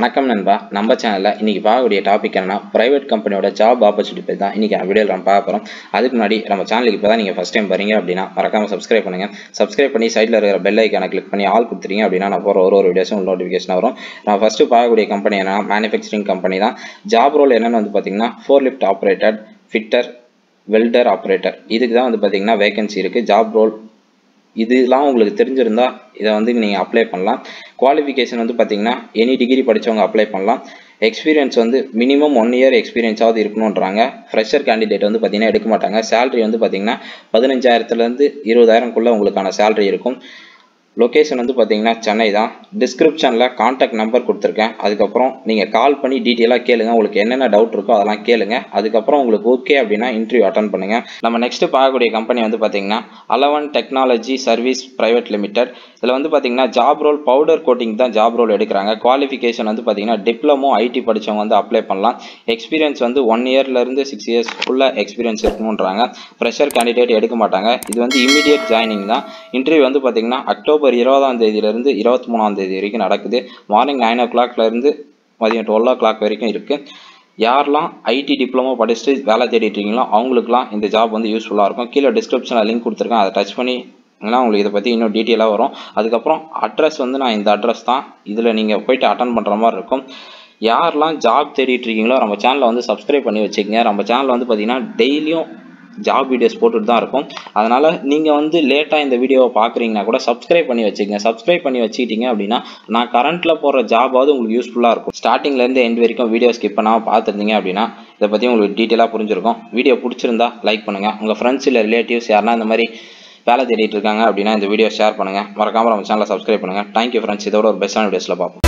வணக்கம் நண்பா நம்ம சேனலில் இன்றைக்கி பார்க்கக்கூடிய டாபிக் என்னன்னா ப்ரைவேட் கம்பெனியோட ஜாப் ஆப்பர்ச்சுனிட்டி பற்றி தான் இன்றைக்கி வீடியோவில் நம்ம பார்க்க போகிறோம் அதுக்கு முன்னாடி நம்ம சேனலுக்கு இப்போ தான் நீங்கள் ஃபஸ்ட் டைம் வரீங்க அப்படின்னா மறக்காமல் சப்ஸ்கிரைப் பண்ணுங்கள் சப்ஸ்கிரைப் பண்ணி சைடில் இருக்கிற பெல் ஐக்கானை கிளிக் பண்ணி ஆல் கொடுத்துறீங்க அப்படின்னா நான் போகிற ஒரு ஒரு வீடியோஸும் நோட்டிஃபிகேஷன் வரும் நான் ஃபஸ்ட்டு பார்க்கக்கூடிய கம்பெனி என்னன்னா மேனுஃபேக்சரிங் கம்பெனி தான் ஜாப் ரோல் என்னென்னு வந்து பார்த்தீங்கன்னா forklift operator fitter welder operator இதுக்கு தான் வந்து பார்த்தீங்கன்னா வேகன்சி இருக்குது ஜாப் ரோல் இதெல்லாம் உங்களுக்கு தெரிஞ்சிருந்தா இதை வந்து நீங்கள் அப்ளை பண்ணலாம் குவாலிஃபிகேஷன் வந்து பார்த்தீங்கன்னா எனி டிகிரி படித்தவங்க அப்ளை பண்ணலாம் எக்ஸ்பீரியன்ஸ் வந்து மினிமம் ஒன் இயர் எக்ஸ்பீரியன்ஸாவது இருக்கணுன்றாங்க ஃப்ரெஷர் கேண்டிடேட் வந்து பார்த்தீங்கன்னா எடுக்க மாட்டாங்க சேலரி வந்து பார்த்தீங்கன்னா பதினஞ்சாயிரத்துலேருந்து இருபதாயிரம்குள்ளே உங்களுக்கான சேலரி இருக்கும் லொக்கேஷன் வந்து பார்த்தீங்கன்னா சென்னை தான் டிஸ்கிரிப்ஷனில் காண்டாக்ட் நம்பர் கொடுத்துருக்கேன் அதுக்கப்புறம் நீங்கள் கால் பண்ணி டீட்டெயிலாக கேளுங்க உங்களுக்கு என்னென்ன டவுட் இருக்கோ அதெல்லாம் கேளுங்க அதுக்கப்புறம் உங்களுக்கு ஓகே அப்படின்னா இன்டர்வியூ அட்டன் பண்ணுங்கள் நம்ம நெக்ஸ்ட்டு பார்க்கக்கூடிய கம்பெனி வந்து பார்த்தீங்கன்னா eleven technology service private limited இதில் வந்து பார்த்தீங்கன்னா ஜாப் ரோல் பவுடர் கோட்டிங் தான் ஜாப் ரோல் எடுக்கிறாங்க குவாலிஃபிகேஷன் வந்து பார்த்தீங்கன்னா டிப்ளமோ ஐடி படித்தவங்க வந்து அப்ளை பண்ணலாம் எக்ஸ்பீரியன்ஸ் வந்து ஒன் இயர்லேருந்து சிக்ஸ் இயர்ஸ்க்குள்ளே எக்ஸ்பீரியன்ஸ் இருக்கணுன்றாங்க ஃப்ரெஷர் கேண்டிடேட் எடுக்க மாட்டாங்க இது வந்து இமீடியட் ஜாயினிங் தான் இன்டர்வியூ வந்து பார்த்தீங்கன்னா அக்டோபர் இருபதாம் தேதியிலேருந்து இருபத்தி மூணாம் தேதி வரைக்கும் நடக்குது மார்னிங் நைன் ஓ கிளாக்லேருந்து மதியம் டுவெல் ஓ கிளாக் வரைக்கும் இருக்குது யாரெல்லாம் ஐடி டிப்ளமோ படிச்சுட்டு வேலை தேடிட்டு இருக்கீங்களோ அவங்களுக்குலாம் இந்த ஜாப் வந்து யூஸ்ஃபுல்லாக இருக்கும் கீழே டிஸ்கிரிப்ஷனில் லிங்க் கொடுத்துருக்கேன் அதை டச் பண்ணி ஏன்னா உங்களுக்கு இதை பற்றி இன்னும் டீட்டெயிலாக வரும் அதுக்கப்புறம் அட்ரஸ் வந்து நான் இந்த அட்ரஸ் தான் இதில் நீங்கள் போயிட்டு அட்டன் பண்ணுற மாதிரி இருக்கும் யாரெல்லாம் ஜாப் தேடிட்டு இருக்கீங்களோ நம்ம சேனலை வந்து சப்ஸ்கிரைப் பண்ணி வச்சுக்கோங்க நம்ம சேனலில் வந்து பார்த்தீங்கன்னா டெய்லியும் ஜாப் வீடியோஸ் போட்டுட்டு தான் இருக்கும் அதனால் நீங்கள் வந்து லேட்டாக இந்த வீடியோவை பார்க்குறீங்கன்னா கூட சப்ஸ்கிரைப் பண்ணி வச்சுக்கங்க சப்ஸ்கிரைப் பண்ணி வச்சுக்கிட்டீங்க அப்படின்னா நான் கரண்ட்டில் போடுற ஜாபாவது உங்களுக்கு யூஸ்ஃபுல்லாக இருக்கும் ஸ்டார்டிங்லேருந்து எண்ட் வரைக்கும் வீடியோ ஸ்கிப் பண்ணாமல் பார்த்துருந்தீங்க அப்படின்னா இதை பற்றி உங்களுக்கு டீட்டெயிலாக புரிஞ்சிருக்கும் வீடியோ பிடிச்சிருந்தா லைக் பண்ணுங்கள் உங்கள் ஃப்ரெண்ட்ஸ் இல்லை ரிலேட்டிவ்ஸ் யாருன்னா இந்த மாதிரி வேலை தேடிட்டு இருக்காங்க அப்படின்னா இந்த வீடியோ ஷேர் பண்ணுங்கள் மறக்காமல் நம்ம சேனலை சப்ஸ்கிரைப் பண்ணுங்கள் தேங்க்யூ ஃப்ரெண்ட்ஸ் இதோட ஒரு பெஸ்ட்டான வீடியோஸில் பார்ப்போம்